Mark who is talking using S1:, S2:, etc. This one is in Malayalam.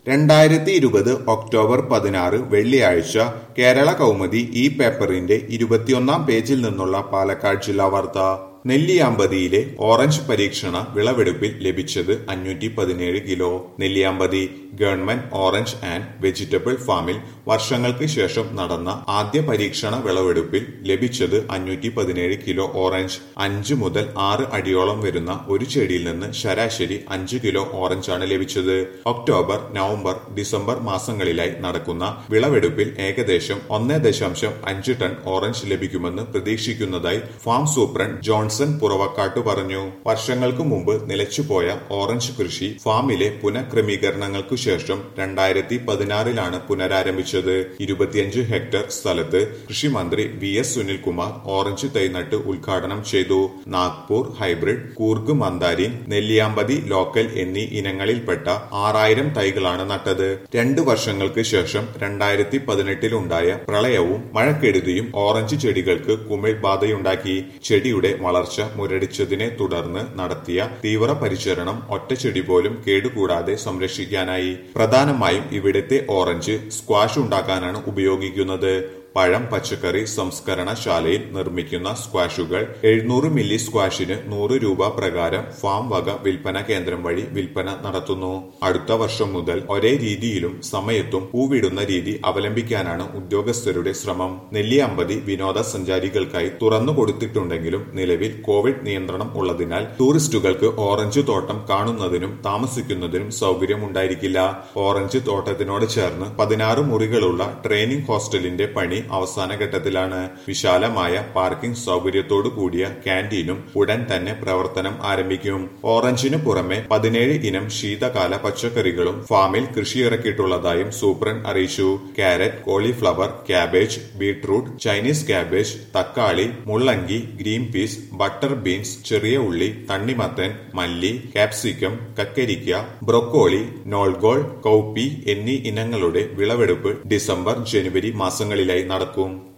S1: രണ്ടായിരത്തി ഇരുപത് ഒക്ടോബർ പതിനാറ് വെള്ളിയാഴ്ച കേരള കൗമുദി ഈ പേപ്പറിന്റെ ഇരുപത്തിയൊന്നാം പേജിൽ നിന്നുള്ള പാലക്കാട് ജില്ലാ വാർത്ത നെല്ലിയാമ്പതിയിലെ ഓറഞ്ച് പരീക്ഷണ വിളവെടുപ്പിൽ ലഭിച്ചത് അഞ്ഞൂറ്റി പതിനേഴ് kilo Nelliyampathy government orange and vegetable ഫാമിൽ വർഷങ്ങൾക്ക് ശേഷം നടന്ന ആദ്യ പരീക്ഷണ വിളവെടുപ്പിൽ ലഭിച്ചത് അഞ്ഞൂറ്റി പതിനേഴ് കിലോ ഓറഞ്ച് അഞ്ച് മുതൽ ആറ് അടിയോളം വരുന്ന ഒരു ചെടിയിൽ നിന്ന് ശരാശരി അഞ്ച് കിലോ ഓറഞ്ചാണ് ലഭിച്ചത് ഒക്ടോബർ നവംബർ ഡിസംബർ മാസങ്ങളിലായി നടക്കുന്ന വിളവെടുപ്പിൽ ഏകദേശം ഒന്നേ ദശാംശം അഞ്ച് ടൺ ഓറഞ്ച് ലഭിക്കുമെന്ന് പ്രതീക്ഷിക്കുന്നതായി ഫാം സൂപ്രണ്ട് ജോൺസൺ പുറവക്കാട്ട് പറഞ്ഞു വർഷങ്ങൾക്ക് മുമ്പ് നിലച്ചുപോയ ഓറഞ്ച് കൃഷി ഫാമിലെ പുനഃക്രമീകരണങ്ങൾക്കു ശേഷം രണ്ടായിരത്തി പതിനാറിലാണ് പുനരാരംഭിച്ചത് ഇരുപത്തിയഞ്ച് ഹെക്ടർ സ്ഥലത്ത് കൃഷിമന്ത്രി വി എസ് സുനിൽകുമാർ ഓറഞ്ച് തൈ നട്ട് ഉദ്ഘാടനം ചെയ്തു Nagpur hybrid Coorg mandarin Nelliyampathy local എന്നീ ഇനങ്ങളിൽപ്പെട്ട ആറായിരം തൈകളാണ് നട്ടത് രണ്ടു വർഷങ്ങൾക്ക് ശേഷം രണ്ടായിരത്തി പതിനെട്ടിലുണ്ടായ പ്രളയവും മഴക്കെടുതിയും ഓറഞ്ച് ചെടികൾക്ക് കുമിൾ ബാധയുണ്ടാക്കി ചെടിയുടെ വളർച്ച മുരടിച്ചതിനെ തുടർന്ന് നടത്തിയ തീവ്ര പരിചരണം ഒറ്റ ചെടി പോലും കേടുകൂടാതെ സംരക്ഷിക്കാനായി പ്രധാനമായും ഇവിടുത്തെ ഓറഞ്ച് സ്ക്വാഷ് ഉണ്ടാക്കാനാണ് ഉപയോഗിക്കുന്നത് പഴം പച്ചക്കറി സംസ്കരണശാലയിൽ നിർമ്മിക്കുന്ന സ്ക്വാഷുകൾ എഴുന്നൂറ് മില്ലി സ്ക്വാഷിന് നൂറ് രൂപ പ്രകാരം ഫാം വക വിൽപ്പന കേന്ദ്രം വഴി വിൽപ്പന നടത്തുന്നു അടുത്ത വർഷം മുതൽ ഒരേ രീതിയിലും സമയത്തും പൂവിടുന്ന രീതി അവലംബിക്കാനാണ് ഉദ്യോഗസ്ഥരുടെ ശ്രമം നെല്ലിയമ്പതി വിനോദസഞ്ചാരികൾക്കായി തുറന്നു കൊടുത്തിട്ടുണ്ടെങ്കിലും നിലവിൽ കോവിഡ് നിയന്ത്രണം ഉള്ളതിനാൽ ടൂറിസ്റ്റുകൾക്ക് ഓറഞ്ച് തോട്ടം കാണുന്നതിനും താമസിക്കുന്നതിനും സൗകര്യമുണ്ടായിരിക്കില്ല ഓറഞ്ച് തോട്ടത്തിനോട് ചേർന്ന് പതിനാറ് മുറികളുള്ള ട്രെയിനിംഗ് ഹോസ്റ്റലിന്റെ പണി അവസാന ഘട്ടത്തിലാണ് വിശാലമായ പാർക്കിംഗ് സൗകര്യത്തോടു കൂടിയ ക്യാന്റീനും ഉടൻ തന്നെ പ്രവർത്തനം ആരംഭിക്കും ഓറഞ്ചിനു പുറമെ പതിനേഴ് ഇനം ശീതകാല പച്ചക്കറികളും ഫാമിൽ കൃഷിയിറക്കിയിട്ടുള്ളതായും സൂപ്രണ്ട് അറിയിച്ചു carrot cauliflower cabbage beetroot Chinese cabbage തക്കാളി മുള്ളങ്കി ഗ്രീൻ പീസ് ബട്ടർ ബീൻസ് ചെറിയ ഉള്ളി തണ്ണിമത്തൻ മല്ലി കാപ്സിക്കം കക്കരിക്ക ബ്രൊക്കോളി നോൾഗോൾ കൗപ്പി എന്നീ ഇനങ്ങളുടെ വിളവെടുപ്പ് ഡിസംബർ ജനുവരി മാസങ്ങളിലായി നടക്കും